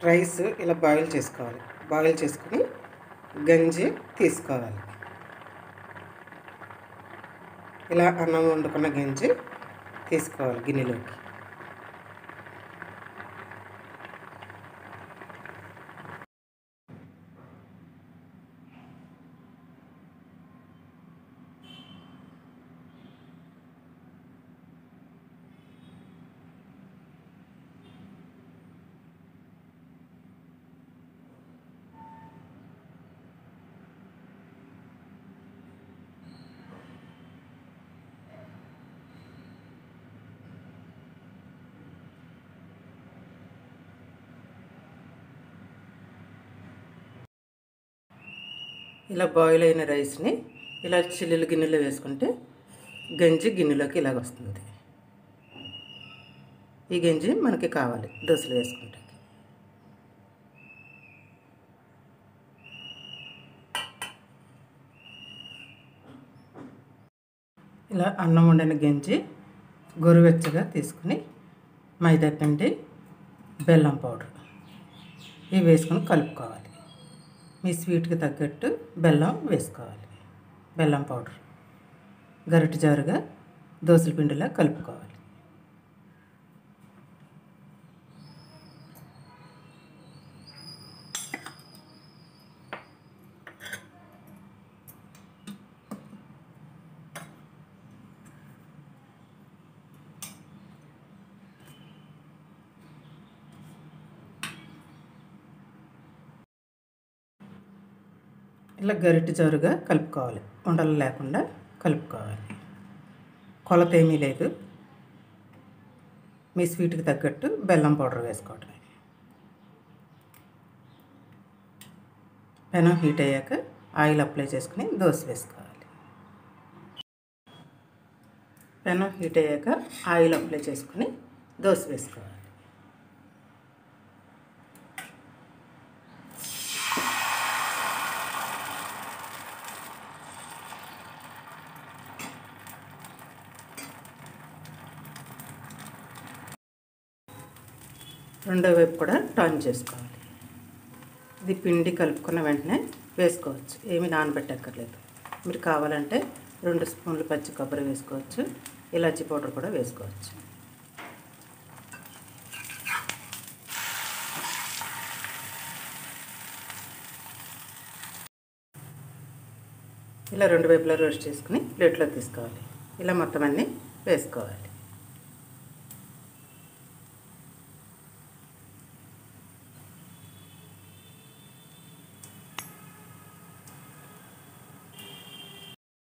rice ఇలా boil చేసుకోవాలి boil చేసుకుని గంజి తీసుకోవాలి ఇలా అన్నం వండుకున్న గంజి తీసుకోవాలి గిన్నెలోకి ఇలా బాయిల్ అయిన రైస్ని ఇలా చిల్లులు గిన్నెలో వేసుకుంటే గంజి గిన్నెలోకి ఇలాగ వస్తుంది ఈ గంజి మనకి కావాలి దోశలు వేసుకుంటే ఇలా అన్నం వండిన గంజి గోరువెచ్చగా తీసుకుని మైదా పిండి బెల్లం పౌడర్ ఇవి వేసుకొని కలుపుకోవాలి మీ స్వీట్కి తగ్గట్టు బెల్లం వేసుకోవాలి బెల్లం పౌడర్ గరిటె జారుగా దోసల పిండిలా కలుపుకోవాలి ఇలా గరిటె జారుగా కలుపుకోవాలి ఉండలు లేకుండా కలుపుకోవాలి కొలత ఏమీ లేదు మీ స్వీట్కి తగ్గట్టు బెల్లం పౌడర్ వేసుకోవటం పెనం హీట్ అయ్యాక ఆయిల్ అప్లై చేసుకుని దోశ వేసుకోవాలి పెనం హీట్ అయ్యాక ఆయిల్ అప్లై చేసుకుని దోశ వేసుకోవాలి రెండో వైపు కూడా టర్న్ చేసుకోవాలి ఇది పిండి కలుపుకున్న వెంటనే వేసుకోవచ్చు ఏమి నానబెట్టక్కర్లేదు మీరు కావాలంటే రెండు స్పూన్లు పచ్చి కొబ్బరి వేసుకోవచ్చు ఇలాచీ పౌడర్ కూడా వేసుకోవచ్చు ఇలా రెండు వైపులా రోస్ట్ చేసుకుని ప్లేట్లో తీసుకోవాలి ఇలా మొత్తం అన్నీ వేసుకోవాలి